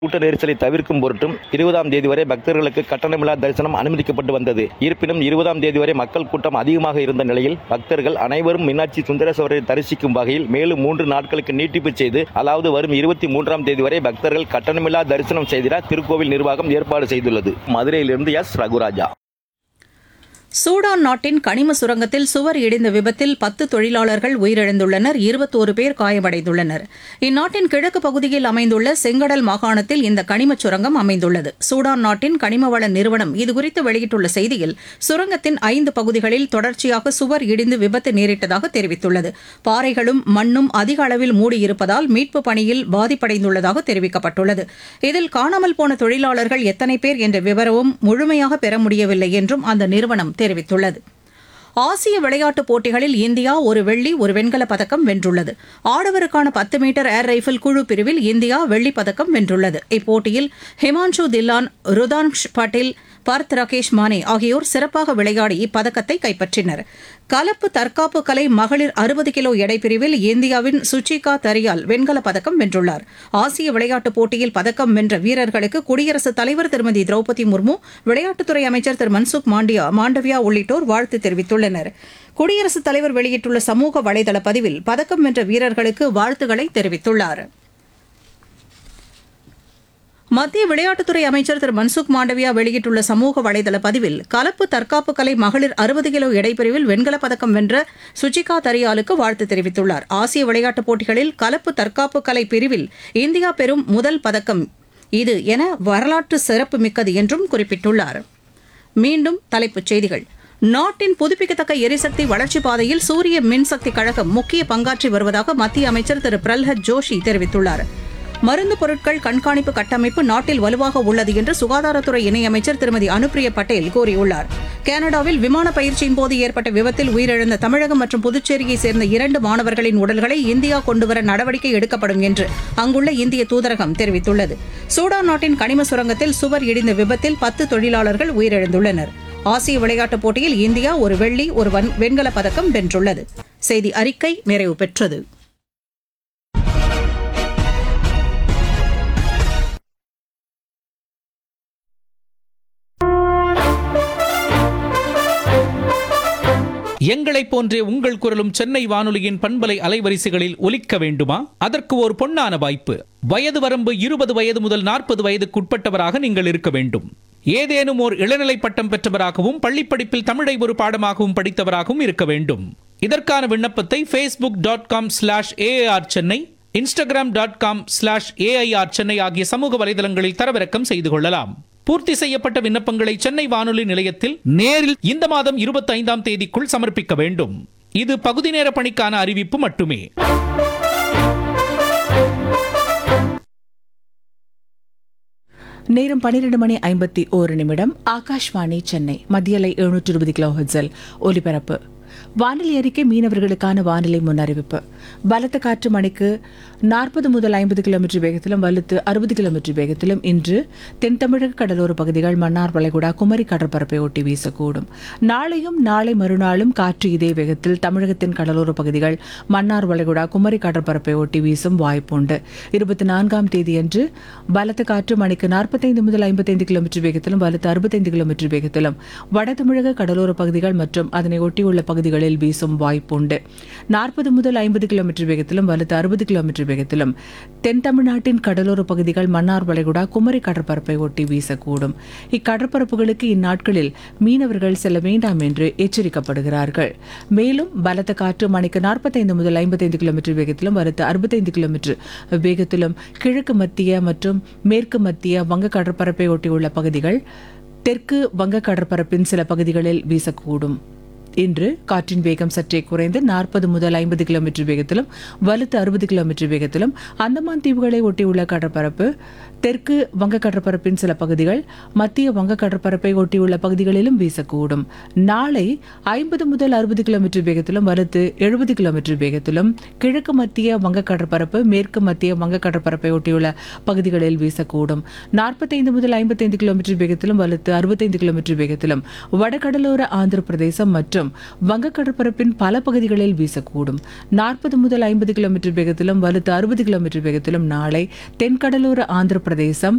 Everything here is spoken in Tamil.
கூட்ட நெரிசலை தவிர்க்கும் பொருட்டும் இருபதாம் தேதி வரை பக்தர்களுக்கு கட்டணமில்லா தரிசனம் அனுமதிக்கப்பட்டு வந்தது இருப்பினும் இருபதாம் தேதி வரை மக்கள் கூட்டம் அதிகமாக இருந்த நிலையில் பக்தர்கள் அனைவரும் மீனாட்சி சுந்தரேஸ்வரரை தரிசிக்கும் வகையில் மேலும் மூன்று நாட்களுக்கு நீட்டிப்பு செய்து அதாவது வரும் இருபத்தி மூன்றாம் தேதி வரை பக்தர்கள் கட்டணமில்லா தரிசனம் செய்திட திருக்கோவில் நிர்வாகம் ஏற்பாடு செய்துள்ளது மதுரையிலிருந்து எஸ் ரகுராஜா சூடான் நாட்டின் கனிம சுரங்கத்தில் சுவர் இடிந்த விபத்தில் பத்து தொழிலாளர்கள் உயிரிழந்துள்ளனர் இருபத்தோரு பேர் காயமடைந்துள்ளனர் இந்நாட்டின் கிழக்கு பகுதியில் அமைந்துள்ள செங்கடல் மாகாணத்தில் இந்த கனிமச் சுரங்கம் அமைந்துள்ளது சூடான் நாட்டின் கனிமவள நிறுவனம் இதுகுறித்து வெளியிட்டுள்ள செய்தியில் சுரங்கத்தின் ஐந்து பகுதிகளில் தொடர்ச்சியாக சுவர் இடிந்து விபத்து நேரிட்டதாக தெரிவித்துள்ளது பாறைகளும் மண்ணும் அதிக அளவில் மூடியிருப்பதால் மீட்புப் பணியில் பாதிப்படைந்துள்ளதாக தெரிவிக்கப்பட்டுள்ளது இதில் காணாமல் போன தொழிலாளர்கள் எத்தனை பேர் என்ற விவரமும் முழுமையாக பெற முடியவில்லை என்றும் அந்த நிறுவனம் தெரிவித்துள்ளது ஆசிய விளையாட்டுப் போட்டிகளில் இந்தியா ஒரு வெள்ளி ஒரு வெண்கலப் பதக்கம் வென்றுள்ளது ஆடவருக்கான பத்து மீட்டர் ஏர் ரைஃபிள் குழு பிரிவில் இந்தியா வெள்ளிப் பதக்கம் வென்றுள்ளது இப்போட்டியில் ஹிமான்ஷு தில்லான் ருதான்ஷ் பட்டேல் பர்த் ராகேஷ் மானே ஆகியோர் சிறப்பாக விளையாடி இப்பதக்கத்தை கைப்பற்றினர் கலப்பு தற்காப்பு கலை மகளிர் அறுபது கிலோ எடை பிரிவில் இந்தியாவின் சுச்சிகா தரியால் வெண்கலப் பதக்கம் வென்றுள்ளார் ஆசிய விளையாட்டுப் போட்டியில் பதக்கம் வென்ற வீரர்களுக்கு குடியரசுத் தலைவர் திருமதி திரௌபதி முர்மு விளையாட்டுத்துறை அமைச்சர் திரு மன்சுக் மாண்டியா மாண்டவியா உள்ளிட்டோர் வாழ்த்து தெரிவித்துள்ளனர் குடியரசுத் தலைவர் வெளியிட்டுள்ள சமூக வலைதள பதிவில் பதக்கம் வென்ற வீரர்களுக்கு வாழ்த்துக்களை தெரிவித்துள்ளார் மத்திய விளையாட்டுத்துறை அமைச்சர் திரு மன்சுக் மாண்டவியா வெளியிட்டுள்ள சமூக வலைதள பதிவில் கலப்பு தற்காப்பு கலை மகளிர் அறுபது கிலோ எடைப்பிரிவில் வெண்கலப் பதக்கம் வென்ற சுச்சிகா தரியாலுக்கு வாழ்த்து தெரிவித்துள்ளார் ஆசிய விளையாட்டுப் போட்டிகளில் கலப்பு தற்காப்பு கலை பிரிவில் இந்தியா பெறும் முதல் பதக்கம் இது என வரலாற்று சிறப்பு மிக்கது என்றும் குறிப்பிட்டுள்ளார் மீண்டும் தலைப்புச் செய்திகள் நாட்டின் புதுப்பிக்கத்தக்க எரிசக்தி வளர்ச்சிப் பாதையில் சூரிய மின்சக்தி கழகம் முக்கிய பங்காற்றி வருவதாக மத்திய அமைச்சர் திரு பிரல்ஹத் ஜோஷி தெரிவித்துள்ளார் மருந்து பொருட்கள் கண்காணிப்பு கட்டமைப்பு நாட்டில் வலுவாக உள்ளது என்று சுகாதாரத்துறை இணையமைச்சர் திருமதி அனுப்பிரியா பட்டேல் கூறியுள்ளார் கனடாவில் விமான பயிற்சியின் போது ஏற்பட்ட விபத்தில் உயிரிழந்த தமிழகம் மற்றும் புதுச்சேரியைச் சேர்ந்த இரண்டு மாணவர்களின் உடல்களை இந்தியா கொண்டுவர நடவடிக்கை எடுக்கப்படும் என்று அங்குள்ள இந்திய தூதரகம் தெரிவித்துள்ளது சூடான் நாட்டின் கனிம சுரங்கத்தில் சுவர் இடிந்த விபத்தில் பத்து தொழிலாளர்கள் உயிரிழந்துள்ளனர் ஆசிய விளையாட்டுப் போட்டியில் இந்தியா ஒரு வெள்ளி ஒரு வன்- வெண்கலப் பதக்கம் வென்றுள்ளது செய்தி அறிக்கை நிறைவு பெற்றது எங்களைப் போன்றே உங்கள் குரலும் சென்னை வானொலியின் பண்பலை அலைவரிசைகளில் ஒலிக்க வேண்டுமா அதற்கு ஒரு பொன்னான வாய்ப்பு வயது வரம்பு இருபது வயது முதல் நாற்பது வயதுக்குட்பட்டவராக நீங்கள் இருக்க வேண்டும் ஏதேனும் ஓர் இளநிலை பட்டம் பெற்றவராகவும் பள்ளிப்படிப்பில் தமிழை ஒரு பாடமாகவும் படித்தவராகவும் இருக்க வேண்டும் இதற்கான விண்ணப்பத்தை Facebook dot com slash A R Chennai Instagram dot com slash A I R Chennai ஆகிய சமூக வலைதளங்களில் தரவிறக்கம் செய்து கொள்ளலாம் பூர்த்தி செய்யப்பட்ட விண்ணப்பங்களை சென்னை வானொலி நிலையத்தில் நேரில் இந்த மாதம் இருபத்தி ஐந்தாம் தேதிக்குள் சமர்ப்பிக்க வேண்டும் இது பகுதி நேர பணிக்கான அறிவிப்பு மட்டுமே நேரம் பன்னிரண்டு மணி ஐம்பத்தி ஓரு நிமிடம் ஆகாஷ்வாணி சென்னை மத்தியலை எழுநூற்று இருபது கிலோ ஹெட்ஸில் ஒலிபரப்பு வானிலை அறிக்கை மீனவர்களுக்கான வானிலை முன்னறிவிப்பு பலத்த காற்று மணிக்கு நாற்பது முதல் ஐம்பது கிலோமீட்டர் வேகத்திலும் வலுத்து அறுபது கிலோமீட்டர் வேகத்திலும் இன்று தென் தமிழக கடலோர பகுதிகள் மன்னார் வளைகுடா குமரி கடற்பரப்பை ஒட்டி வீசக்கூடும் நாளையும் நாளை மறுநாளும் காற்று இதே வேகத்தில் தமிழகத்தின் கடலோர பகுதிகள் மன்னார் வளைகுடா குமரி கடற்பரப்பை ஒட்டி வீசும் வாய்ப்புண்டு இருபத்தி நான்காம் தேதியன்று பலத்த காற்று மணிக்கு நாற்பத்தைந்து முதல் ஐம்பத்தைந்து கிலோமீட்டர் வேகத்திலும் வலுத்து அறுபத்தைந்து கிலோமீட்டர் வேகத்திலும் வட தமிழக கடலோர பகுதிகள் மற்றும் அதனை ஒட்டியுள்ள பகுதிகளில் வீசும் வாய்ப்புண்டு நாற்பது முதல் ஐம்பது கிலோமீட்டர் வேகத்திலும் வலுத்து அறுபது கிலோமீட்டர் வேகத்திலும் தென் தமிழ்நாட்டின் கடலோர பகுதிகள் மன்னார் வளைகுடா குமரி கடற்பரப்பை ஒட்டி வீசக்கூடும் இக்கடற்பரப்புகளுக்கு இந்நாட்களில் மீனவர்கள் செல்ல வேண்டாம் என்று எச்சரிக்கப்படுகிறார்கள் மேலும் பலத்த காற்று மணிக்கு நாற்பத்தைந்து முதல் ஐம்பத்தைந்து கிலோமீட்டர் வேகத்திலும் வலுத்து அறுபத்தைந்து கிலோமீட்டர் வேகத்திலும் கிழக்கு மத்திய மற்றும் மேற்கு மத்திய வங்க கடற்பரப்பை ஒட்டியுள்ள பகுதிகள் தெற்கு வங்க கடற்பரப்பின் சில பகுதிகளில் வீசக்கூடும் இன்று காற்றின் வேகம் சற்றே குறைந்து நாற்பது முதல் ஐம்பது கிலோமீட்டர் வேகத்திலும் வலுத்து அறுபது கிலோமீட்டர் வேகத்திலும் அந்தமான் தீவுகளை ஒட்டியுள்ள கடற்பரப்பு தெற்கு வங்க கடற்பரப்பின் சில பகுதிகள் மத்திய வங்க கடற்பரப்பை ஒட்டியுள்ள பகுதிகளிலும் வீசக்கூடும் நாளை ஐம்பது முதல் அறுபது கிலோமீட்டர் வேகத்திலும் வலுத்து எழுபது கிலோமீட்டர் வேகத்திலும் கிழக்கு மத்திய வங்க கடற்பரப்பு மேற்கு மத்திய வங்க கடற்பரப்பை ஒட்டியுள்ள பகுதிகளில் வீசக்கூடும் நாற்பத்தைந்து முதல் ஐம்பத்தைந்து கிலோமீட்டர் வேகத்திலும் வலுத்து அறுபத்தைந்து கிலோமீட்டர் வேகத்திலும் வடகடலோர ஆந்திர பிரதேசம் மற்றும் வங்க கடற்பரப்பின் பல பகுதிகளில் வீசக்கூடும் நாற்பது முதல் ஐம்பது கிலோமீட்டர் வேகத்திலும் வலுத்து அறுபது கிலோமீட்டர் வேகத்திலும் நாளை தென்கடலோர ஆந்திர பிரதேசம்